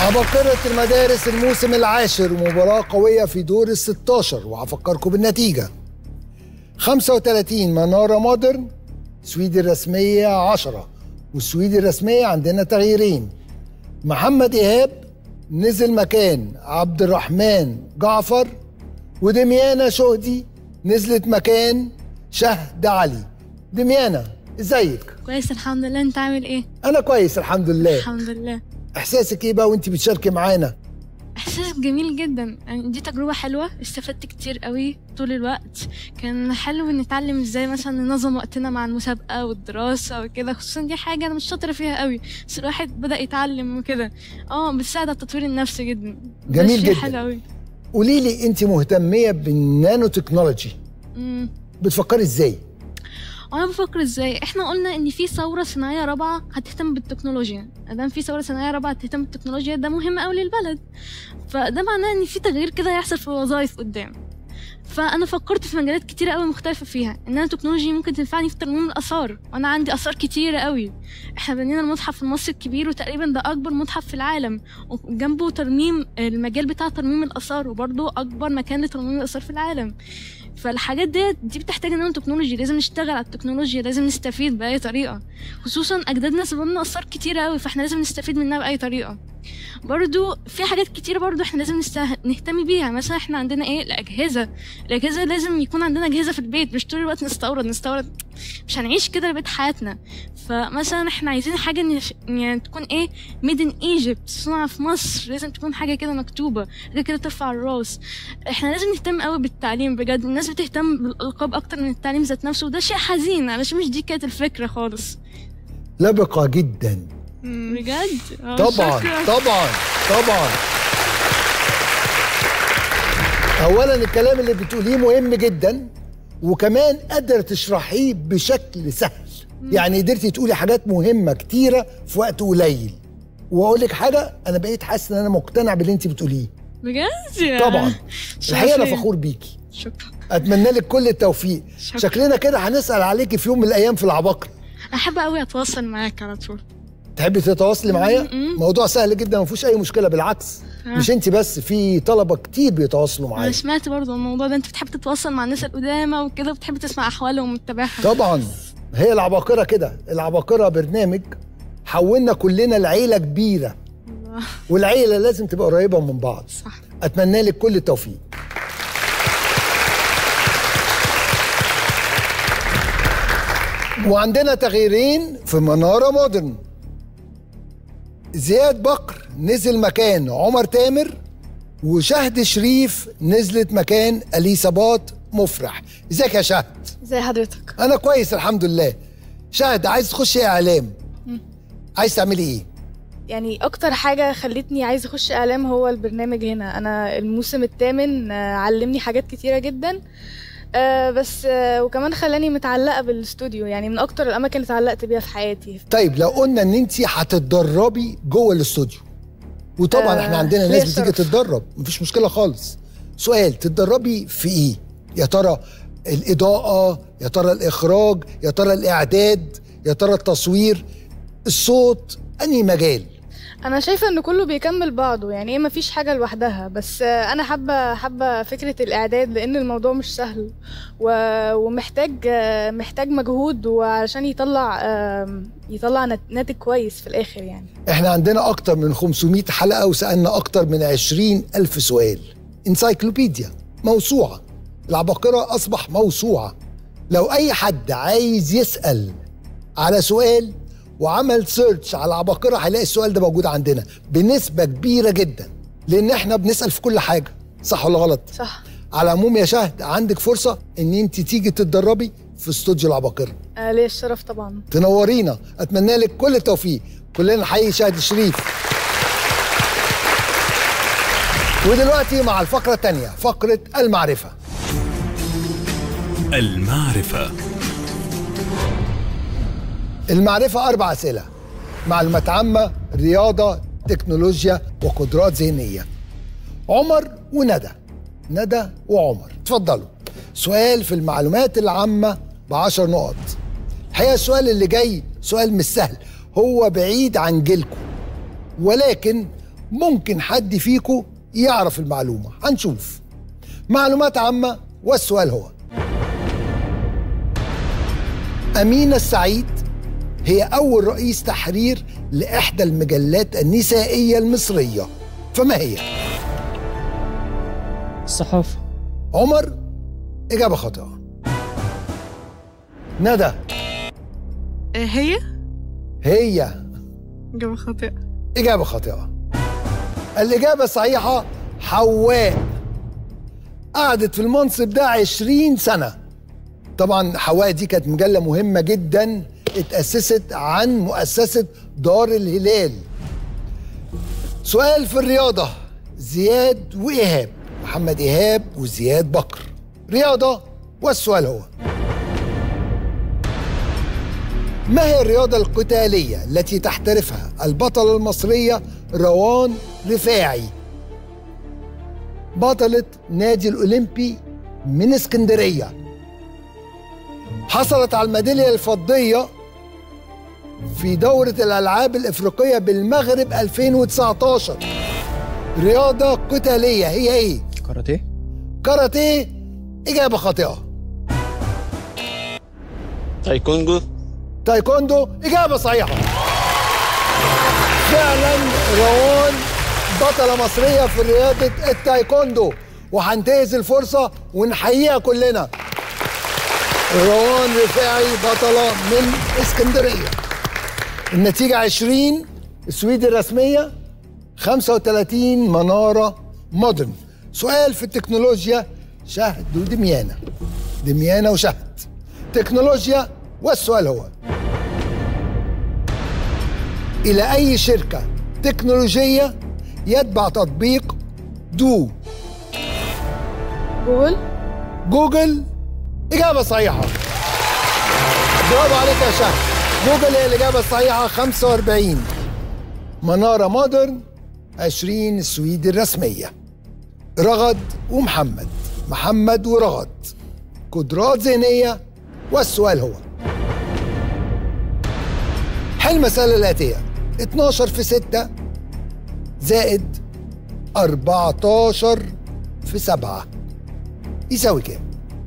عباقرة المدارس الموسم العاشر ومباراة قوية في دور ال 16 وهفكركم بالنتيجة 35 منارة مودرن سويدي الرسمية 10 والسويدي الرسمية عندنا تغييرين محمد إيهاب نزل مكان عبد الرحمن جعفر ودميانة شهدي نزلت مكان شهد علي دميانة ازيك؟ كويس الحمد لله انت عامل ايه أنا كويس الحمد لله الحمد لله إحساسك إيه بقى وأنت بتشاركي معانا؟ احساس جميل جدا يعني دي تجربه حلوه استفدت كتير قوي طول الوقت كان حلو نتعلم ازاي مثلا ننظم وقتنا مع المسابقه والدراسه وكده خصوصا دي حاجه انا مش شاطره فيها قوي بس الواحد بدا يتعلم وكده اه بتساعد على التطوير النفسي جدا ده جميل شيء جدا. حلو قوي قولي لي أنت مهتمية بالنانو تكنولوجي امم بتفكري إزاي؟ انا بفكر ازاي احنا قلنا ان في ثوره صناعيه رابعه هتهتم بالتكنولوجيا ادام في ثوره صناعيه رابعه هتهتم بالتكنولوجيا ده مهم قوي للبلد فده معناه ان في تغيير كده هيحصل في الوظائف قدام فانا فكرت في مجالات كتيره قوي مختلفه فيها ان انا تكنولوجي ممكن تنفعني في ترميم الاثار وانا عندي اثار كتيره قوي احنا بنينا المتحف المصري الكبير وتقريبا ده اكبر متحف في العالم وجنبه ترميم المجال بتاع ترميم الاثار وبرضه اكبر مكان لترميم الاثار في العالم فالحاجات ديت دي بتحتاج ان تكنولوجي لازم نشتغل على التكنولوجيا لازم نستفيد باي طريقه خصوصا اجدادنا سابوا لنا اثار كتيره قوي فاحنا لازم نستفيد منها باي طريقه برضو في حاجات كتيرة برضو احنا لازم نسته... نهتم بيها مثلا احنا عندنا ايه الأجهزة الأجهزة لازم يكون عندنا أجهزة في البيت مش طول الوقت نستورد نستورد مش هنعيش كده لبيت حياتنا فمثلا احنا عايزين حاجة نش... يعني تكون ايه ميد ان ايجيبت صنع في مصر لازم تكون حاجة كده مكتوبة حاجة كده ترفع الراس احنا لازم نهتم قوي بالتعليم بجد الناس بتهتم بالألقاب أكتر من التعليم ذات نفسه وده شيء حزين علشان مش دي كانت الفكرة خالص لبقة جدا بجد آه، طبعا شكراً. طبعا طبعا اولا الكلام اللي بتقوليه مهم جدا وكمان قادر تشرحيه بشكل سهل يعني قدرتي تقولي حاجات مهمه كتيره في وقت قليل واقول لك حاجه انا بقيت حاسس ان انا مقتنع باللي انت بتقوليه بجد طبعا الحقيقه انا شكراً. فخور بيكي شكرا اتمنى لك كل التوفيق شكراً. شكلنا كده هنسال عليكي في يوم من الايام في العباقرة احب قوي اتواصل معاك على طول تحبي تتواصلي معايا م-م. موضوع سهل جدا ما فيهوش اي مشكله بالعكس آه. مش انت بس في طلبه كتير بيتواصلوا انا معايا سمعت برضه الموضوع ده انت بتحب تتواصل مع الناس القدامى وكده بتحب تسمع احوالهم وتتابعهم طبعا هي العباقرة كده العباقرة برنامج حولنا كلنا لعيلة كبيرة الله والعيلة لازم تبقى قريبة من بعض صح أتمنى لك كل التوفيق وعندنا تغييرين في منارة مودرن زياد بكر نزل مكان عمر تامر وشهد شريف نزلت مكان أليسابات مفرح ازيك يا شهد زي حضرتك انا كويس الحمد لله شاهد عايز تخشي اعلام عايز تعملي ايه يعني اكتر حاجه خلتني عايزه اخش اعلام هو البرنامج هنا انا الموسم الثامن آه، علمني حاجات كتيره جدا آه، بس آه، وكمان خلاني متعلقه بالاستوديو يعني من اكتر الاماكن اللي اتعلقت بيها في حياتي طيب لو قلنا ان انت هتتدربي جوه الاستوديو وطبعا آه، احنا عندنا ليا ناس بتيجي الشرف. تتدرب مفيش مشكله خالص سؤال تتدربي في ايه يا ترى الاضاءه يا ترى الاخراج يا ترى الاعداد يا ترى التصوير الصوت انهي مجال انا شايفه ان كله بيكمل بعضه يعني ايه مفيش حاجه لوحدها بس آه، انا حابه حابه فكره الاعداد لان الموضوع مش سهل و... ومحتاج آه، محتاج مجهود وعشان يطلع آم، يطلع نت- ناتج كويس في الاخر يعني احنا عندنا اكتر من 500 حلقه وسالنا اكتر من 20 الف سؤال انسايكلوبيديا موسوعه العباقره اصبح موسوعه لو اي حد عايز يسال على سؤال وعمل سيرش على العباقره هيلاقي السؤال ده موجود عندنا بنسبه كبيره جدا لان احنا بنسال في كل حاجه صح ولا غلط صح على العموم يا شهد عندك فرصه ان انت تيجي تتدربي في استوديو العباقره آه، ليا الشرف طبعا تنورينا اتمنى لك كل التوفيق كلنا نحيي شاهد الشريف ودلوقتي مع الفقرة الثانية فقرة المعرفة المعرفة المعرفة أربع أسئلة معلومات عامة رياضة تكنولوجيا وقدرات ذهنية عمر وندى ندى وعمر اتفضلوا سؤال في المعلومات العامة بعشر نقط الحقيقة السؤال اللي جاي سؤال مش سهل هو بعيد عن جيلكم ولكن ممكن حد فيكم يعرف المعلومة هنشوف معلومات عامة والسؤال هو أمينة السعيد هي أول رئيس تحرير لإحدى المجلات النسائية المصرية فما هي؟ الصحافة عمر إجابة خاطئة ندى هي هي إجابة خاطئة إجابة خاطئة الإجابة الصحيحة حواء قعدت في المنصب ده عشرين سنة طبعا حواء دي كانت مجلة مهمة جدا اتأسست عن مؤسسة دار الهلال سؤال في الرياضة زياد وإيهاب محمد إيهاب وزياد بكر رياضة والسؤال هو ما هي الرياضة القتالية التي تحترفها البطلة المصرية روان رفاعي بطلة نادي الأولمبي من اسكندرية حصلت على الميدالية الفضية في دورة الألعاب الإفريقية بالمغرب 2019 رياضة قتالية هي إيه؟ كاراتيه كاراتيه إجابة خاطئة تايكوندو تايكوندو إجابة صحيحة فعلا روان بطلة مصرية في رياضة التايكوندو وهنتهز الفرصة ونحييها كلنا روان رفاعي بطلة من اسكندرية النتيجة 20 السويد الرسمية 35 منارة مودرن سؤال في التكنولوجيا شهد ودميانة دميانة وشهد تكنولوجيا والسؤال هو إلى أي شركة تكنولوجية يتبع تطبيق دو جوجل جوجل إجابة صحيحة برافو عليك يا شهد جوجل هي الإجابة الصحيحة 45 منارة مودرن 20 السويد الرسمية رغد ومحمد محمد ورغد قدرات ذهنية والسؤال هو حل المسألة الآتية 12 في 6 زائد 14 في 7 يساوي كام؟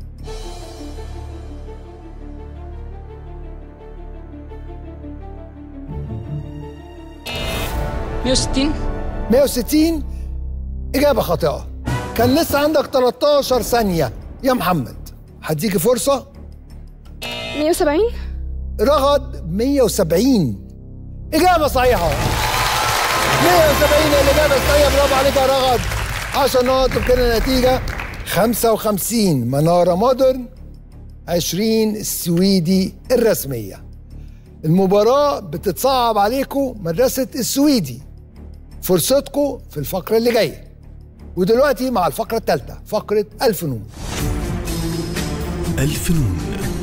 مية وستين 160 إجابة خاطئة كان لسه عندك 13 ثانية يا محمد هديكي فرصة 170 رغد 170 إجابة صحيحة 170 هي الإجابة الصحيحة برافو عليك يا رغد 10 نقط وكده النتيجة 55 منارة مودرن 20 السويدي الرسمية المباراة بتتصعب عليكم مدرسة السويدي فرصتكم في الفقرة اللي جاية ودلوقتي مع الفقرة الثالثة فقرة الفنون الفنون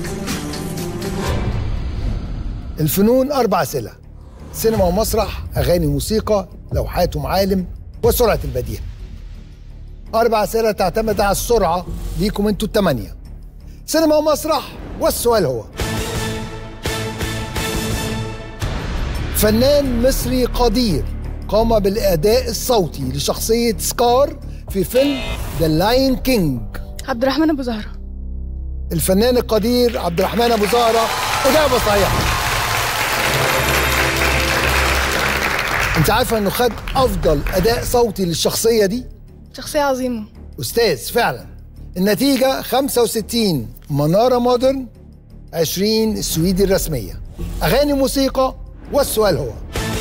الفنون أربع أسئلة سينما ومسرح أغاني موسيقى لوحات ومعالم وسرعة البديهة أربع أسئلة تعتمد على السرعة ليكم أنتوا التمانية سينما ومسرح والسؤال هو فنان مصري قدير قام بالأداء الصوتي لشخصية سكار في فيلم ذا لاين كينج عبد الرحمن ابو زهره الفنان القدير عبد الرحمن ابو زهره اجابه صحيحه انت عارفه انه خد افضل اداء صوتي للشخصيه دي شخصيه عظيمه استاذ فعلا النتيجه 65 مناره مودرن 20 السويدي الرسميه اغاني موسيقى والسؤال هو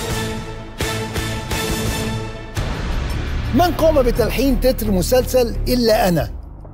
من قام بتلحين تتر مسلسل الا انا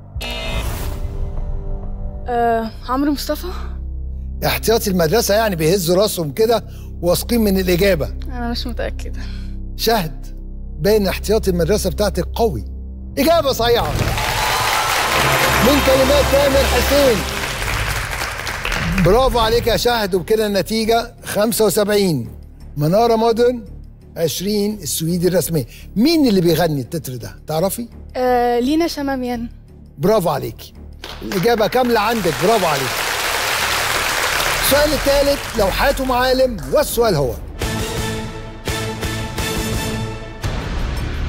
آه عمرو مصطفى احتياطي المدرسه يعني بيهزوا راسهم كده واثقين من الاجابه انا مش متاكده شهد باين احتياطي المدرسه بتاعتك قوي اجابه صحيحه من كلمات تامر حسين برافو عليك يا شهد وبكده النتيجه 75 مناره مودرن 20 السويدي الرسمي مين اللي بيغني التتر ده تعرفي آه لينا شماميان برافو عليكي الإجابة كاملة عندك برافو عليك السؤال الثالث لوحات ومعالم والسؤال هو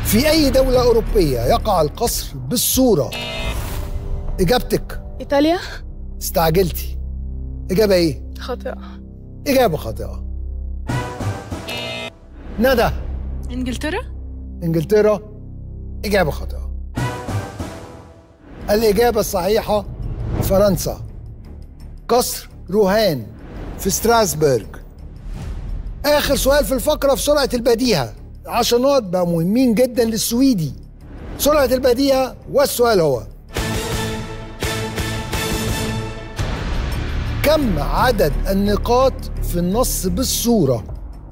في أي دولة أوروبية يقع القصر بالصورة إجابتك ايطاليا استعجلتي إجابة إيه؟ خاطئة إجابة خاطئة ندى انجلترا إنجلترا إجابة خاطئة الإجابة الصحيحة فرنسا قصر روهان في ستراسبرج آخر سؤال في الفقرة في سرعة البديهة عشان نقط بقى مهمين جدا للسويدي سرعة البديهة والسؤال هو كم عدد النقاط في النص بالصورة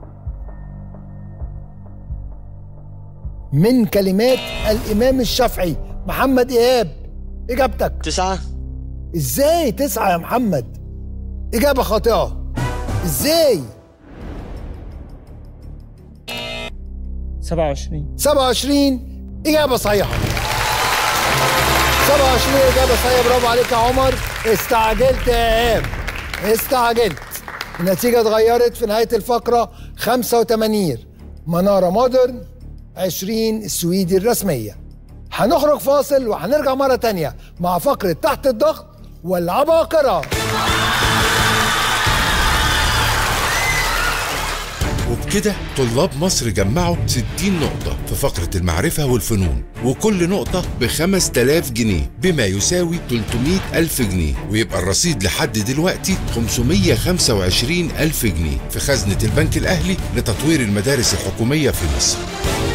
من كلمات الإمام الشافعي محمد إيهاب إجابتك تسعة إزاي تسعة يا محمد إجابة خاطئة إزاي 27 27 إجابة صحيحة 27 إجابة صحيحة برافو عليك يا عمر استعجلت يا إيهاب استعجلت النتيجة اتغيرت في نهاية الفقرة 85 منارة مودرن 20 السويدي الرسمية هنخرج فاصل وهنرجع مرة تانية مع فقرة تحت الضغط والعباقرة وبكده طلاب مصر جمعوا 60 نقطة في فقرة المعرفة والفنون وكل نقطة ب 5000 جنيه بما يساوي 300 ألف جنيه ويبقى الرصيد لحد دلوقتي 525 ألف جنيه في خزنة البنك الأهلي لتطوير المدارس الحكومية في مصر